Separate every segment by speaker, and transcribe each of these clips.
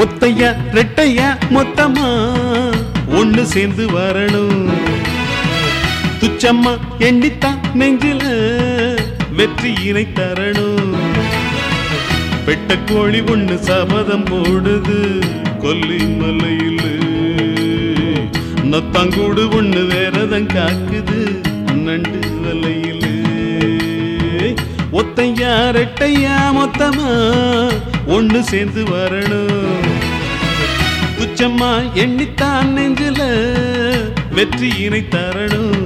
Speaker 1: ஒத்தையா ரெட்டையா மொத்தமா ஒண்ணு சேர்ந்து வரணும் துச்சம்மா எண்ணித்தான் நெஞ்சில வெற்றியினை தரணும் பெட்ட கோழி ஒண்ணு சபதம் போடுது கொல்லி மலையில் நத்தாங்கூடு ஒண்ணு வேறதம் காக்குது நண்டு வலையில் ஒத்தையா ரெட்டையா மொத்தமா ஒண்ணு சேர்ந்து வரணும் துச்சம்மா எண்ணித்தான் நெஞ்சில வெற்றியினை தரணும்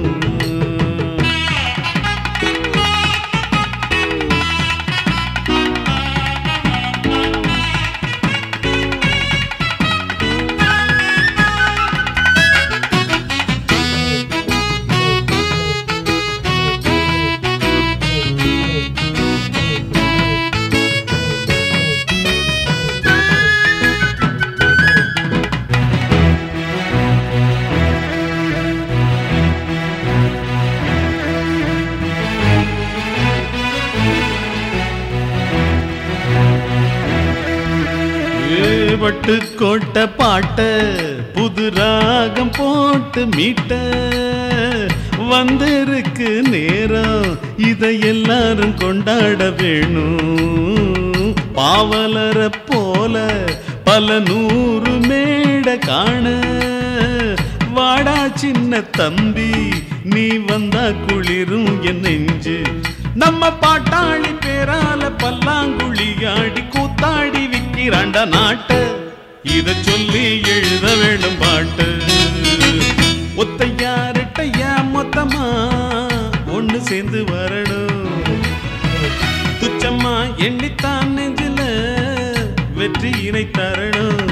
Speaker 1: ஏவட்டு கோட்ட பாட்ட புது ராகம் போட்டு மீட்ட வந்திருக்கு நேரம் இதை எல்லாரும் கொண்டாட வேணும் பாவலர போல பல நூறு மேட காண வாடா சின்ன தம்பி நீ வந்தா குளிரும் என் நெஞ்சு நம்ம பாட்டாளி பேரால பல்லாங்குழி ஆடி கூத்தாடி விக்கிறாண்ட நாட்ட இத சொல்லி எழுத வேண்டும் பாட்டு ஒத்தையா ரெட்டையா மொத்தமா ஒண்ணு சேர்ந்து வரணும் துச்சம்மா எண்ணித்தான் நெஞ்சில வெற்றியினை தரணும்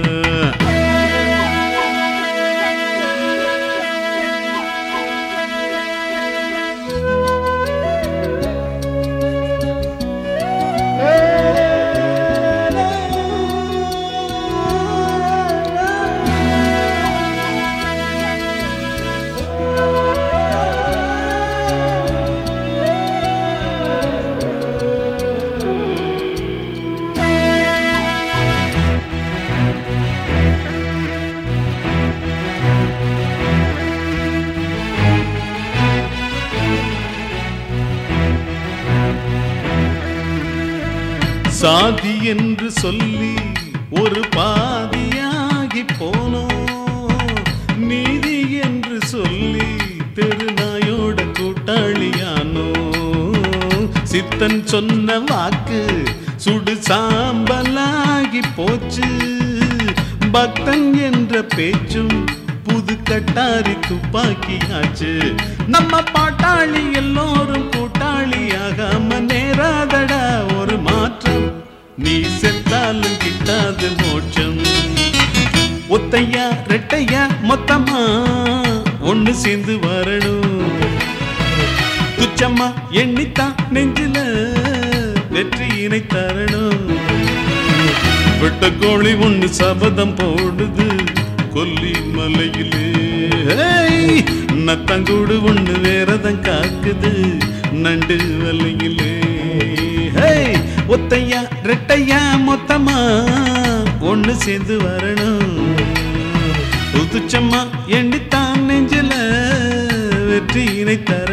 Speaker 1: சாதி என்று சொல்லி ஒரு பாதியாகி போனோம் நீதி என்று சொல்லி தெருநாயோட கூட்டாளியானோ சித்தன் சொன்ன வாக்கு சுடு சாம்பலாகி போச்சு பக்தன் என்ற பேச்சும் புது கட்டாரி துப்பாக்கியாச்சு நம்ம பாட்டாளி எல்லோரும் கூட்டாளியாகாம நேராதடா ஒரு மாற்றம் நீ செத்தாலும் கிட்டாது மோட்சம் ஒத்தையா ரெட்டையா மொத்தமா ஒண்ணு சேர்ந்து வரணும் துச்சம்மா எண்ணித்தான் நெஞ்சில வெற்றியினை தரணும் வெட்ட கோழி ஒண்ணு சபதம் போடுது கொல்லி மலையிலே ஹேய்! நத்தங்கூடு ஒண்ணு வேறதம் காக்குது நண்டு வலையிலே ஹேய்! ஒத்தையா ரெட்டையா மொத்தமா ஒண்ணு சேர்ந்து வரணும் புதுச்சம்மா எண்ணித்தான் நெஞ்சில வெற்றியினை தர